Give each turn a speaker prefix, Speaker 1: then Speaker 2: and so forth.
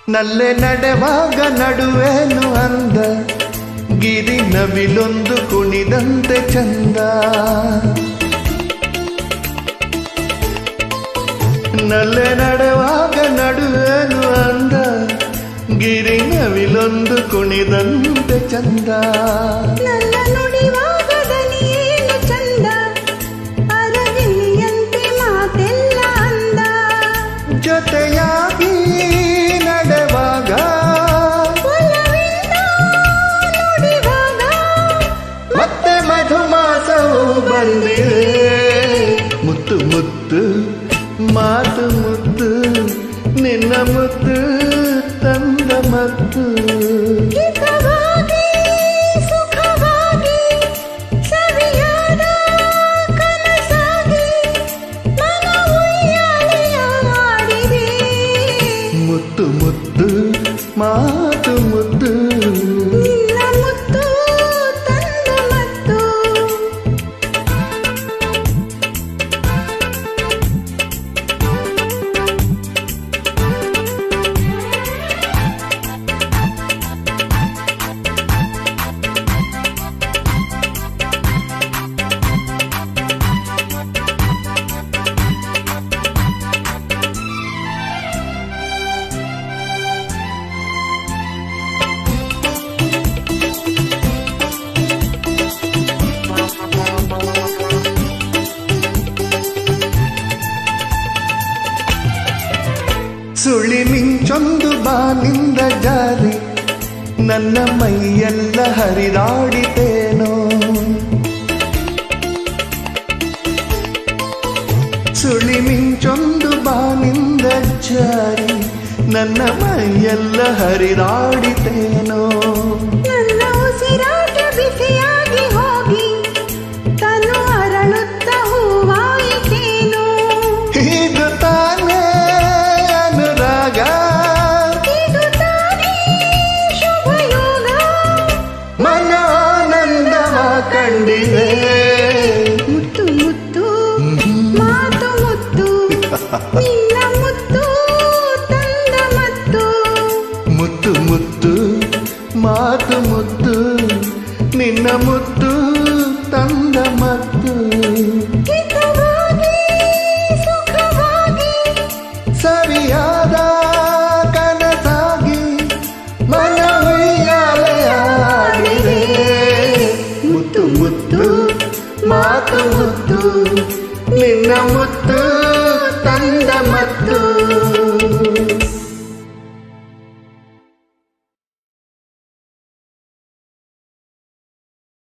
Speaker 1: ನಲ್ಲೆ ನಡೆವಾಗ ನಡುವೇನು ಅಂದ ಗಿರಿ ನವಿಲೊಂದು ಕುಣಿದಂತೆ ಚಂದ ನಲ್ಲೆ ನಡೆವಾಗ ನಡುವೇನು ಅಂದ ಗಿರಿ ನವಿಲೊಂದು ಕುಣಿದಂತೆ ಚಂದ
Speaker 2: ನನ್ನ ನುಡಿವಾಗ ದನಿಯೇನು ಚಂದ ಅರಗಿಣಿಯಂತೆ ಮಾತೆಲ್ಲ ಅಂದ
Speaker 1: ಜೊತೆಯಾಗಿ ನಡೆವಾಗ
Speaker 2: ಒಲವಿಂದ ನುಡಿವಾಗ
Speaker 1: ಮತ್ತೆ ಮಧುಮಾಸವು ಬಂದಿದೆ ಮುತ್ತು ಮುತ್ತು ಮಾತು ಮುತ್ತು ನಿನ್ನ ಮುತ್ತು ತಂದ ಮತ್ತು
Speaker 2: ಹಿತವಾಗಿ ಸುಖವಾಗಿ ಸವಿಯಾದ ಕನಸಾಗಿ ಮನ ಉಯ್ಯಾಲೆಯ ಮಾಡಿದೆ
Speaker 1: ಮುತ್ತು ಮುತ್ತು ಮಾತು ಮುತ್ತು
Speaker 2: ನಿನ್ನ ಮುತ್ತು ತಂದ ಮತ್ತು
Speaker 1: ಸುಳಿ ಮಿಂಚೊಂದು ಬಾನಿಂದ ಜಾರಿ ನನ್ನ ಮೈಯೆಲ್ಲ ಹರಿದಾಡಿತೇನೋ ಸುಳಿ ಮಿಂಚೊಂದು ಬಾನಿಂದ ಜಾರಿ ನನ್ನ ಮೈಯೆಲ್ಲ ಹರಿದಾಡಿತೇನೋ
Speaker 2: ನನ್ನ ಉಸಿರಾಟ ಬಿಸಿಯಾಗಿ ಹೋಗಿ ತನು ಅರಳುತ್ತ ಹೂವಾಯಿತೇನು
Speaker 1: ಹೀಗೂ ತಾನೇ ಅನುರಾಗ
Speaker 2: ಇದು ತಾನೇ ಶುಭಯೋಗ
Speaker 1: ಮನಾನಂದವ ಕಂಡಿದೆ
Speaker 2: ಮುತ್ತು ಮುತ್ತು ಮಾತು ಮುತ್ತು ನಿನ್ನ ಮುತ್ತು ತಂದ ಮತ್ತು
Speaker 1: ಮುತ್ತು ಮುತ್ತು ಮಾತು ಮುತ್ತು ನಿನ್ನ ಮುತ್ತು ತಂದ ಮತ್ತು
Speaker 2: ಹಿತವಾಗಿ ಸುಖವಾಗಿ
Speaker 1: ಸರಿಯಾದ ಕನಸಾಗಿ ಮನ ಉಯ್ಯಾಲೆಯಾಡಿದೆ ಮುತ್ತು ಮುತ್ತು ಮಾತು ಮುತ್ತು ನಿನ್ನ ಮುತ್ತು ತಂದ ಮತ್ತು